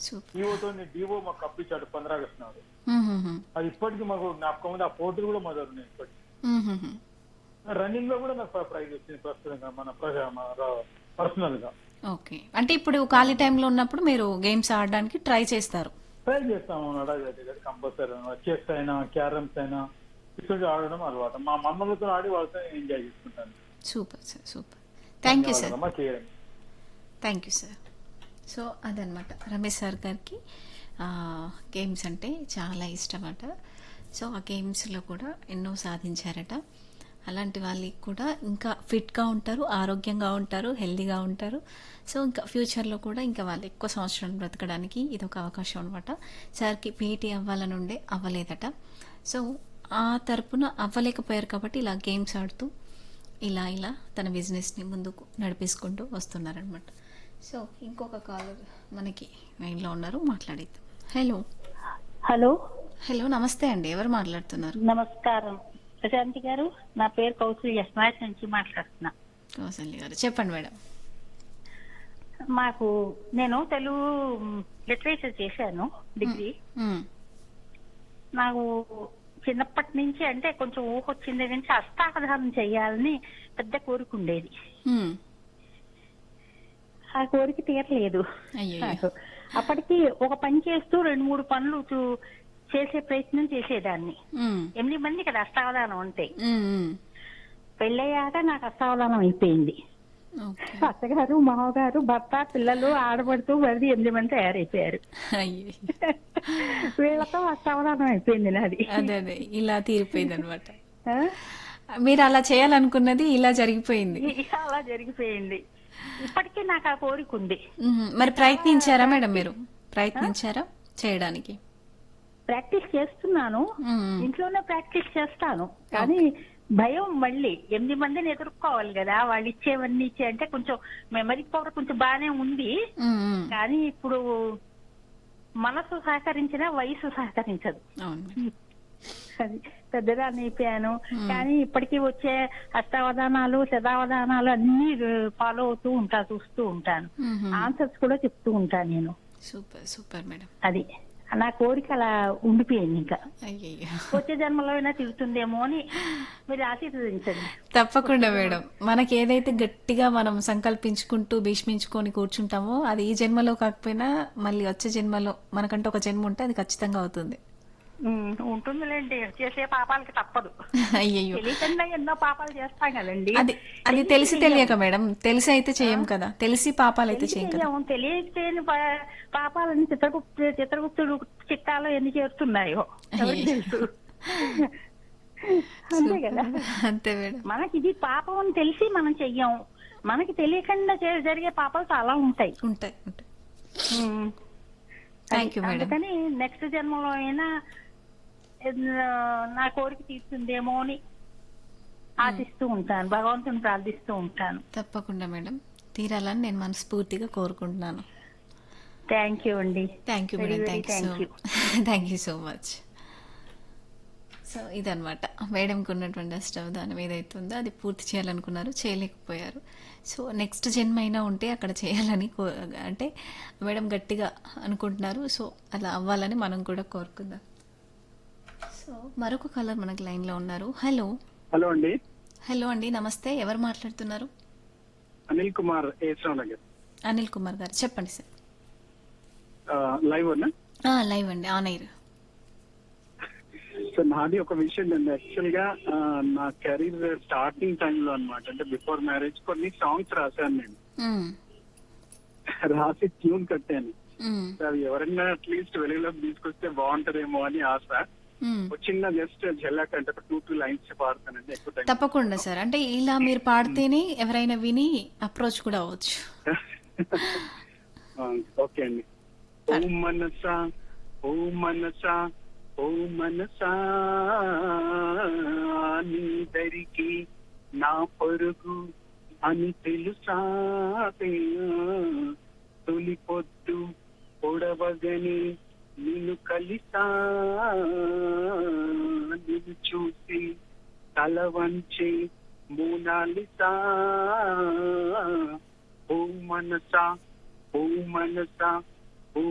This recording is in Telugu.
సూపర్ ఈవోతో డివో మాకు కప్పించాడు పంద్రాగస్టు నాడు మ్మ్, మ్మ్, మ్మ్. అది ఇప్పటికీ మాకు జ్ఞాపకం ఉంది ఆ పోటీలు కూడా మొదలు ఉన్నాయి ఇప్పటికీ మ్మ్, మ్మ్, మ్మ్. రన్నింగ్ లో కూడా నాకు ప్రైజ్ వచ్చింది ప్రస్తుతంగా మన పర్సనల్ గా ఓకే అంటే ఇప్పుడు ఖాళీ టైంలో ఉన్నప్పుడు మీరు గేమ్స్ ఆడడానికి ట్రై చేస్తారు ట్రై చేస్తాము అడగదు కంపల్సరీ చెస్ అయినా క్యారమ్స్ అయినా ఇటువంటి ఆడడం అలవాటు మా మమ్మల్తో ఆడి వాళ్ళతో ఎంజాయ్ చేసుకుంటాను super sir super thank you sir ధన్యవాదాలమ్మా, చేయడం థ్యాంక్ యూ సార్ సో అదనమాట రమేష్ సార్ గారికి ఆ, గేమ్స్ అంటే చాలా ఇష్టం అట సో ఆ గేమ్స్లో కూడా ఎన్నో సాధించారట అలాంటి వాళ్ళకి కూడా ఇంకా ఫిట్గా ఉంటారు ఆరోగ్యంగా ఉంటారు హెల్దీగా ఉంటారు సో ఇంకా ఫ్యూచర్లో కూడా ఇంకా వాళ్ళు ఎక్కువ సంవత్సరం బ్రతకడానికి ఇది ఒక అవకాశం అనమాట సార్కి పీటీ అవ్వాలని ఉండే అవ్వలేదట సో ఆ తరపున అవ్వలేకపోయారు కాబట్టి ఇలా గేమ్స్ ఆడుతూ ఇలా ఇలా తన బిజినెస్ని ముందుకు నడిపించుకుంటూ వస్తున్నారనమాట సో ఇంకొక కాలర్ మనకి లైన్లో ఉన్నారు మాట్లాడేద్దాం హలో హలో హలో నమస్తే అండి ఎవరు మాట్లాడుతున్నారు నమస్కారం ప్రశాంతి గారు నా పేరు కౌశల్య స్మాష్ నుంచి మాట్లాడుతున్నా కౌసల్య గారు చెప్పండి మేడం మాకు నేను తెలుగు లిటరేచర్ చేశాను డిగ్రీ మ్మ్. నాకు చిన్నప్పటి నుంచి అంటే కొంచెం ఊహ వచ్చింది నుంచి అష్టావధానం చేయాలని పెద్ద కోరిక ఉండేది మ్మ్. ఆ కోరిక తీరలేదు అయ్యో నాకు. అప్పటికి ఒక పని చేస్తూ రెండు మూడు పనులు చూ- చేసే ప్రయత్నం చేసేదాన్ని మ్మ్. ఎనిమిది మంది కదా అష్టావధానం ఉంటాయి మ్మ్, మ్మ్. పెళ్ళయ్యాక నాకు అష్టావధానం అయిపోయింది ఓకే అత్తగారు మామగారు భర్త పిల్లలు ఆడబడుతూ వరది ఎనిమిది మంది తయారైపోయారు అయ్యో వీళ్ళతో అష్టావధానం అయిపోయింది నాది అదే అదే ఇలా తీరిపోయింది అనమాట ఆ? మీరు అలా చేయాలనుకున్నది ఇలా జరిగిపోయింది ఇ- అలా జరిగిపోయింది ఇప్పటికీ నాకు ఆ కోరిక ఉంది మ్మ్. మరి ప్రయత్నించారా మేడం మీరు ప్రయత్నించారా చేయడానికి ప్రాక్టీస్ చేస్తున్నాను మ్మ్. ఇంట్లోనే ప్రాక్టీస్ చేస్తాను కానీ భయం మళ్ళీ ఎనిమిది మందిని ఎదుర్కోవాలి కదా వాళ్ళు ఇచ్చేవన్నీ ఇచ్చే అంటే కొంచెం మెమరీ పవర్ కొంచెం బానే ఉంది మ్మ్, మ్మ్. కానీ ఇప్పుడు మనసు సహకరించినా వయసు సహకరించదు అవును మేడం. అది పెద్దదాన్ని అయిపోయాను కానీ ఇప్పటికీ వచ్చే అష్టావధానాలు శతావధానాలు అన్ని ఫాలో అవుతూ ఉంటా చూస్తూ ఉంటాను మ్మ్, మ్మ్. ఆన్సర్స్ కూడా చెప్తూ ఉంటాను నేను సూపర్ సూపర్ మేడం అది నా కోరిక అలా ఉండిపోయింది ఇంకా అయ్యయ్యో వచ్చే జన్మలో అయినా తిరుగుతుందేమో అని మీరు ఆశీర్వదించండి తప్పకుండా మేడం మనకి ఏదైతే గట్టిగా మనం సంకల్పించుకుంటూ భీష్మించుకొని కూర్చుంటామో అది ఈ జన్మలో కాకపోయినా మళ్ళీ వచ్చే జన్మలో మనకంటే ఒక జన్మ ఉంటే అది ఖచ్చితంగా అవుతుంది ఉమ్, ఉంటుందిలేండి చేసే పాపాలకి తప్పదు అయ్యయ్యో తెలియకుండా ఎన్నో పాపాలు చేస్తాం కదండి అది అది తెలిసి తెలియక మేడం తెలిసి అయితే చేయం కదా తెలిసి పాపాలు అయితే చేయం కదా తెలియక తెలియని పా- పాపాలని చిత్రగుప్తు చిత్రగుప్తుడు చిట్టాలో ఎన్ని చేరుతున్నాయో ఎవరికి తెలుసు అంతే కదా అంతే మేడం మనకి ఇది పాపం అని తెలిసి మనం చెయ్యం మనకి తెలియకుండా చే- జరిగే పాపాలు చాలా ఉంటాయి ఉంటాయి ఉంటాయి ఉమ్. థ్యాంక్ యూ మేడం అందుకని నెక్స్ట్ జన్మలో అయినా ఆ, నా కోరిక తీరుతుందేమో అని ఆశిస్తూ ఉంటాను భగవంతుని ప్రార్థిస్తూ ఉంటాను తప్పకుండా మేడం తీరాలని నేను మనస్ఫూర్తిగా కోరుకుంటున్నాను థ్యాంక్ యూ అండి thank you Very, madam very thank you thank so thank you so much so ఇదనమాట మేడంకి ఉన్నటువంటి అష్టవధానం ఏదైతే ఉందో అది పూర్తి చేయాలనుకున్నారు చేయలేకపోయారు సో నెక్స్ట్ జన్మ అయినా ఉంటే అక్కడ చేయాలని కో అంటే మేడం గట్టిగా అనుకుంటున్నారు సో అలా అవ్వాలని మనం కూడా కోరుకుందాం సో మరొక కలర్ మనకి లైన్లో ఉన్నారు హలో హలో అండి హలో అండి నమస్తే ఎవరు మాట్లాడుతున్నారు అనిల్ కుమార్ ఏశ్రావు నగర్ అనిల్ కుమార్ గారు చెప్పండి సార్ ఆ, లైవ్ అన్న ఆ, లైవ్ అండి ఆన్ ఎయిర్ సో నాది ఒక విషయం అండి యాక్చువల్ గా ఆ, నా కెరీర్ స్టార్టింగ్ టైంలో అన్నమాట అంటే బిఫోర్ మ్యారేజ్ కొన్ని సాంగ్స్ రాశాను నేను మ్మ్. రాసి ట్యూన్ కట్టాను మ్మ్. సో అవి ఎవరైనా అట్లీస్ట్ వెలుగులోకి తీసుకొస్తే బాగుంటదేమో అని ఆశ మ్మ్. ఒక చిన్న జస్ట్ జల్లాక్ అంటే ఒక టూ టూ లైన్స్ పాడతానండి ఎక్కువ టైం తప్పకుండా సార్ అంటే ఇలా మీరు పాడితేనే ఎవరైనా విని అప్రోచ్ కూడా అవ్వచ్చు ఓకే అండి ఓ మనసా ఓ మనసా ఓ మనసా నీ దరికి నా పరుగు అని తెలుసా తొలి పొద్దు పొడవగని నిన్ను కలిసా నిన్ను చూసి తల వంచి మూనాలిసా ఓ మనసా ఓ మనసా